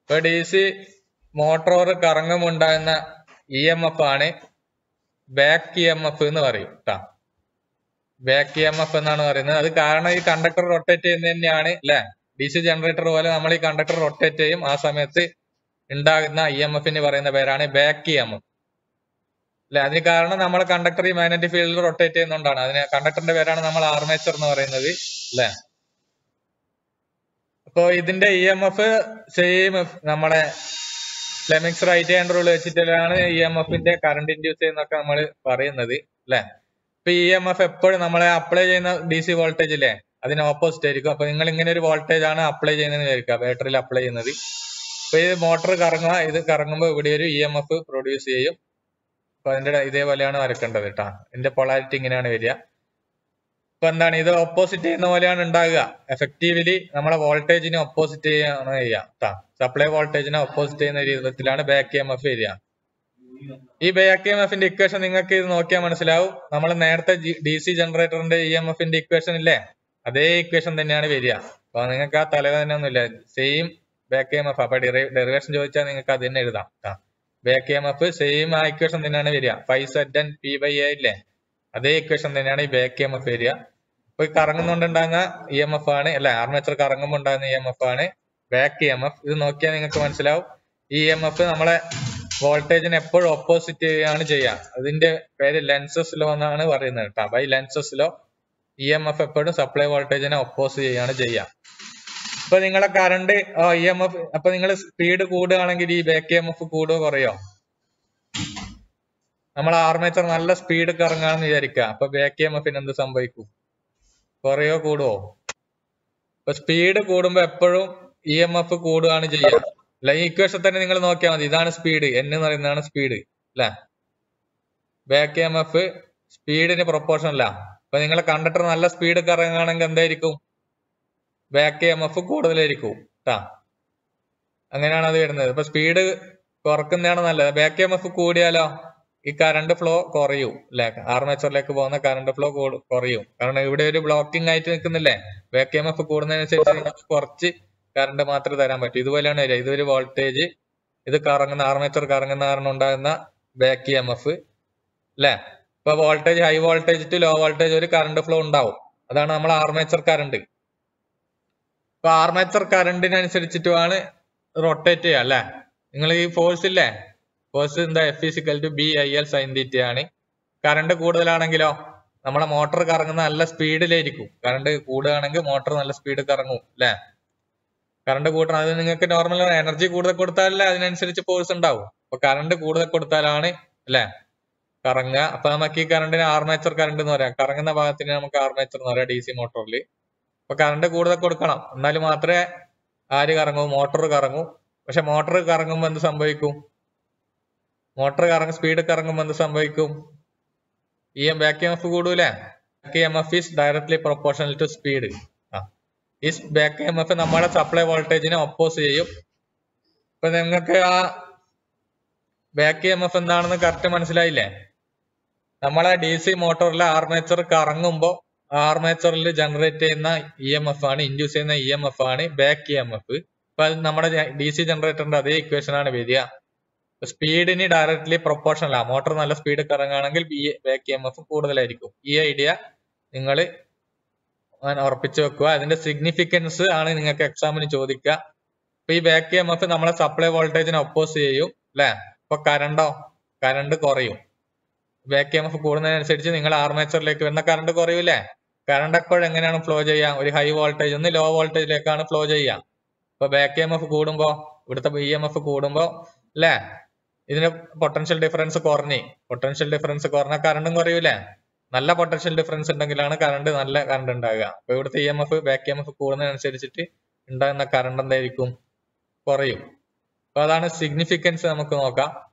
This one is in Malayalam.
ഇപ്പൊ ഡി സി മോട്ടോർ കറങ്ങുമ്പോൾ ഉണ്ടാകുന്ന ഇ എം എഫ് ആണ് ബാക്ക് ഇ എം എഫ് എന്ന് പറയും കേട്ടാ ബാക്ക് ഇ എം എഫ് എന്നാണ് പറയുന്നത് അത് കാരണം ഈ കണ്ടക്ടർ റൊട്ടേറ്റ് ചെയ്യുന്നത് തന്നെയാണ് അല്ലെ ഡി സി ജനറേറ്റർ പോലെ നമ്മൾ ഈ കണ്ടക്ടർ റൊട്ടേറ്റ് ചെയ്യും ആ സമയത്ത് ഉണ്ടാകുന്ന ഇ എം എഫിന് പറയുന്ന പേരാണ് ബാക്ക് ഇ എം എഫ് അല്ലെ അതിന് കാരണം നമ്മളെ കണ്ടക്ടർ ഈ മാഗ്നറ്റിക് ഫീൽഡിൽ റൊട്ടേറ്റ് ചെയ്യുന്നതുകൊണ്ടാണ് അതിന് കണ്ടക്ടറിന്റെ പേരാണ് നമ്മൾ ആർമേച്ചർ എന്ന് പറയുന്നത് അല്ലെ അപ്പോ ഇതിന്റെ ഇ എം എഫ് സെയിം നമ്മളെ ലെമിക്സ് റൈറ്റ് ഹാൻഡ് റൂൾ വെച്ചിട്ടാണ് ഇ എം എഫിന്റെ കറണ്ട് ഇൻഡ്യൂസ് ചെയ്യുന്നൊക്കെ നമ്മൾ പറയുന്നത് അല്ലെ ഇപ്പൊ ഇ എം എഫ് എപ്പോഴും നമ്മളെ അപ്ലൈ ചെയ്യുന്ന ഡി സി വോൾട്ടേജ് ഇല്ലേ അതിന് ഓപ്പോസിറ്റ് ആയിരിക്കും അപ്പൊ നിങ്ങൾ ഇങ്ങനെ ഒരു വോൾട്ടേജ് ആണ് അപ്ലൈ ചെയ്യുന്നത് വിചാരിക്കുക ബാറ്ററിയിൽ അപ്ലൈ ചെയ്യുന്നത് അപ്പൊ ഈ മോട്ടോർ കറങ്ങുക ഇത് കറങ്ങുമ്പോൾ ഇവിടെ ഒരു ഇ എം എഫ് പ്രൊഡ്യൂസ് ചെയ്യും അപ്പൊ അതിന്റെ ഇതേപോലെയാണ് വരക്കേണ്ടത് കേട്ടാ ഇതിന്റെ പൊളാരിറ്റി ഇങ്ങനെയാണ് വരിക ഇപ്പൊ എന്താണ് ഇത് ഓപ്പോസിറ്റ് ചെയ്യുന്ന പോലെയാണ് ഉണ്ടാകുക എഫക്റ്റീവ്ലി നമ്മളെ വോൾട്ടേജിനെ ഓപ്പോസിറ്റ് ചെയ്യാണ് ചെയ്യുക കേട്ടാ സപ്ലൈ വോൾട്ടേജിനെ ഓപ്പോസിറ്റ് ചെയ്യുന്ന രീതിയിലാണ് ബാക്ക് എം എഫ് വരിക ഈ ബാക്ക് എം എഫിന്റെ ഇക്വേഷൻ നിങ്ങൾക്ക് ഇത് നോക്കിയാൽ മനസ്സിലാവും നമ്മൾ നേരത്തെ ഡി സി ജനറേറ്ററിന്റെ ഇ എം എഫിന്റെ ഇക്വേഷൻ ഇല്ലേ അതേ ഇക്വേഷൻ തന്നെയാണ് വരിക അപ്പൊ നിങ്ങൾക്ക് ആ തലവേദന ഒന്നുമില്ല സെയിം ബാക്ക് എം എഫ് അപ്പൊ ഡെറിവേഷൻ ചോദിച്ചാൽ നിങ്ങൾക്ക് അത് തന്നെ എഴുതാം ബാക്ക് എം എഫ് സെയിം ആ ഇക്വേഷൻ തന്നെയാണ് വരിക five set and P by A ഇല്ലേ അതേ ഇക്വേഷൻ തന്നെയാണ് ഈ ബാക്ക് എം എഫ് വരിക അപ്പൊ ഈ കറങ്ങുന്നുണ്ടാകുന്ന ഇ എം എഫ് ആണ് അല്ലെ ആർമേച്ചർ കറങ്ങുമ്പോൾ ഉണ്ടാകുന്ന ഇ എം എഫ് ആണ് ബാക്ക് ഇ എം എഫ് ഇത് നോക്കിയാൽ നിങ്ങൾക്ക് മനസ്സിലാവും ഇ എം എഫ് നമ്മളെ വോൾട്ടേജിന് എപ്പോഴും ഓപ്പോസിറ്റ് ചെയ്യുകയാണ് ചെയ്യുക അതിന്റെ പേര് ലെൻസസ് ലോ എന്നാണ് പറയുന്നത് കേട്ടോ by Lenz's law E M F എപ്പോഴും സപ്ലൈ വോൾട്ടേജിനെ ഒപ്പോസ് ചെയ്യുകയാണ് ചെയ്യുക ഇപ്പൊ നിങ്ങളെ കറണ്ട് ഇ എം എഫ് അപ്പൊ നിങ്ങൾ സ്പീഡ് കൂടുകയാണെങ്കിൽ ഈ ബാക്ക് എം എഫ് കൂടുകയോ കുറയോ നമ്മൾ ആർമേച്ചർ നല്ല സ്പീഡ് കറങ്ങാന്ന് വിചാരിക്കുക അപ്പൊ ബാക്ക് എം എഫിന് എന്ത് സംഭവിക്കും കുറയോ കൂടുവോ ഇപ്പൊ സ്പീഡ് കൂടുമ്പോ എപ്പോഴും ഇ എം എഫ് കൂടുകയാണ് ചെയ്യുക അല്ല ഈ ഇക്വേഷൻ തന്നെ നിങ്ങൾ നോക്കിയാൽ മതി ഇതാണ് സ്പീഡ് എൻ എന്ന് പറയുന്നതാണ് സ്പീഡ് അല്ലെ ബാക്ക് എം എഫ് സ്പീഡിന് പ്രൊപ്പോർഷൻ അല്ല അപ്പൊ നിങ്ങളെ കണ്ടക്ടർ നല്ല സ്പീഡ് കറങ്ങുകയാണെങ്കിൽ എന്തായിരിക്കും ബാക്ക് എം എഫ് കൂടുതലായിരിക്കും കേട്ടാ അങ്ങനെയാണ് അത് വരുന്നത് ഇപ്പൊ സ്പീഡ് കുറക്കുന്നതാണ് നല്ലത് ബാക്ക് എം എഫ് കൂടിയാലോ ഈ കറണ്ട് ഫ്ലോ കുറയും അല്ലെ ആർമേച്ചറിലേക്ക് പോകുന്ന കറണ്ട് ഫ്ലോ കുറയും കാരണം ഇവിടെ ഒരു ബ്ലോക്കിംഗ് ആയിട്ട് നിൽക്കുന്നില്ലേ ബാക്ക് എം എഫ് കൂടുന്നതിനനുസരിച്ച് നിങ്ങൾക്ക് കുറച്ച് കറണ്ട് മാത്രമേ തരാൻ പറ്റൂ ഇതുപോലെയാണ് വരിക ഇതൊരു വോൾട്ടേജ് ഇത് കറങ്ങുന്ന ആർമേച്ചർ കറങ്ങുന്ന കാരണം ഉണ്ടാകുന്ന ബാക്ക് എം എഫ് അല്ലെ ഇപ്പൊ voltage high voltage to low voltage ഒരു കറണ്ട് ഫ്ലോ ഉണ്ടാവും അതാണ് നമ്മൾ ആർമേച്ചർ കറണ്ട് ഇപ്പൊ ആർമേച്ചർ കറണ്ടിനനുസരിച്ചിട്ടുമാണ് റൊട്ടേറ്റ് ചെയ്യുക അല്ലെ നിങ്ങൾ ഈ ഫോഴ്സ് ഇല്ലേ ഫോഴ്സ് എന്താ F is equal to B I L sine theta ആണ് കറണ്ട് കൂടുതലാണെങ്കിലോ നമ്മളെ മോട്ടോർ കറങ്ങുന്ന നല്ല സ്പീഡിലായിരിക്കും കറണ്ട് കൂടുകയാണെങ്കിൽ മോട്ടോർ നല്ല സ്പീഡ് കറങ്ങും അല്ലെ കറണ്ട് കൂട്ടണം അത് നിങ്ങൾക്ക് നോർമൽ എനർജി കൂടുതൽ കൊടുത്താലല്ലേ അതിനനുസരിച്ച് ഫോഴ്സ് ഉണ്ടാവും അപ്പൊ കറണ്ട് കൂടുതൽ കൊടുത്താലാണ് അല്ലെ കറങ്ങുക അപ്പൊ നമുക്ക് ഈ കറണ്ടിന് ആർമേച്ചർ കറണ്ട് എന്ന് പറയാം കറങ്ങുന്ന ഭാഗത്തിന് നമുക്ക് ആർമേച്ചർ എന്ന് പറയാം ഡി സി മോട്ടോറിൽ അപ്പൊ കറണ്ട് കൂടുതൽ കൊടുക്കണം എന്നാൽ മാത്രമേ ആര് കറങ്ങൂ മോട്ടോർ കറങ്ങൂ പക്ഷെ മോട്ടോർ കറങ്ങുമ്പോൾ എന്ത് സംഭവിക്കും മോട്ടോർ കറങ്ങും സ്പീഡ് കറങ്ങുമ്പോൾ എന്ത് സംഭവിക്കും ഈ ബാക്ക് എം എഫ് കൂടൂലേ back M F is directly proportional to speed ഈ ബാക്ക് എം എഫ് നമ്മുടെ സപ്ലൈ വോൾട്ടേജിനെ ഒപ്പോസ് ചെയ്യും ഇപ്പൊ നിങ്ങൾക്ക് ആ ബാക്ക് എം എഫ് എന്താണെന്ന് കറക്റ്റ് മനസ്സിലായില്ലേ നമ്മളെ ഡി സി മോട്ടോറിലെ ആർമേച്ചർ കറങ്ങുമ്പോൾ ആർമേച്ചറിൽ ജനറേറ്റ് ചെയ്യുന്ന ഇ എം എഫ് ആണ് ഇൻഡ്യൂസ് ചെയ്യുന്ന ഇ എം എഫ് ആണ് ബാക്ക് ഇ എം എഫ് ഇപ്പൊ അത് നമ്മുടെ ഡി സി ജനറേറ്ററിന്റെ അതേ ഇക്വേഷൻ ആണ് വരിക സ്പീഡിന് ഡയറക്ട്ലി പ്രൊപ്പോർഷനൽ ആ മോട്ടോർ നല്ല സ്പീഡ് കറങ്ങുകയാണെങ്കിൽ ബി ബാക്ക് എം എഫ് കൂടുതലായിരിക്കും ഈ ഐഡിയ നിങ്ങൾ ഉറപ്പിച്ചു വെക്കുക അതിന്റെ സിഗ്നിഫിക്കൻസ് ആണ് നിങ്ങൾക്ക് എക്സാമിന് ചോദിക്കുക ഇപ്പൊ ഈ ബാക്ക് എം എഫ് നമ്മളെ സപ്ലൈ വോൾട്ടേജിനെ ഒപ്പോസ് ചെയ്യും അല്ലെ ഇപ്പൊ കറണ്ടോ കറണ്ട് കുറയും ബാക്ക് എം എഫ് കൂടുന്നതിനനുസരിച്ച് നിങ്ങൾ ആർമേച്ചറിലേക്ക് വരുന്ന കറണ്ട് കുറയൂലേ കറണ്ട് എപ്പോഴും എങ്ങനെയാണ് ഫ്ലോ ചെയ്യുക ഒരു ഹൈ വോൾട്ടേജ് നിന്ന് ലോ വോൾട്ടേജിലേക്കാണ് ഫ്ലോ ചെയ്യുക ഇപ്പൊ ബാക്ക് എം എഫ് കൂടുമ്പോ ഇവിടുത്തെ ഇ എം എഫ് കൂടുമ്പോ അല്ലേ ഇതിന് പൊട്ടൻഷ്യൽ ഡിഫറൻസ് കുറഞ്ഞ് പൊട്ടൻഷ്യൽ ഡിഫറൻസ് കുറഞ്ഞ കറണ്ടും കുറയൂലേ നല്ല പൊട്ടൻഷ്യൽ ഡിഫറൻസ് ഉണ്ടെങ്കിലാണ് കറണ്ട് നല്ല കറണ്ട് ഉണ്ടാകുക അപ്പൊ ഇവിടുത്തെ E M F back M F കൂടുന്നതിനനുസരിച്ചിട്ട് ഉണ്ടാകുന്ന കറണ്ട് എന്തായിരിക്കും കുറയും അപ്പൊ അതാണ് സിഗ്നിഫിക്കൻസ് നമുക്ക് നോക്കാം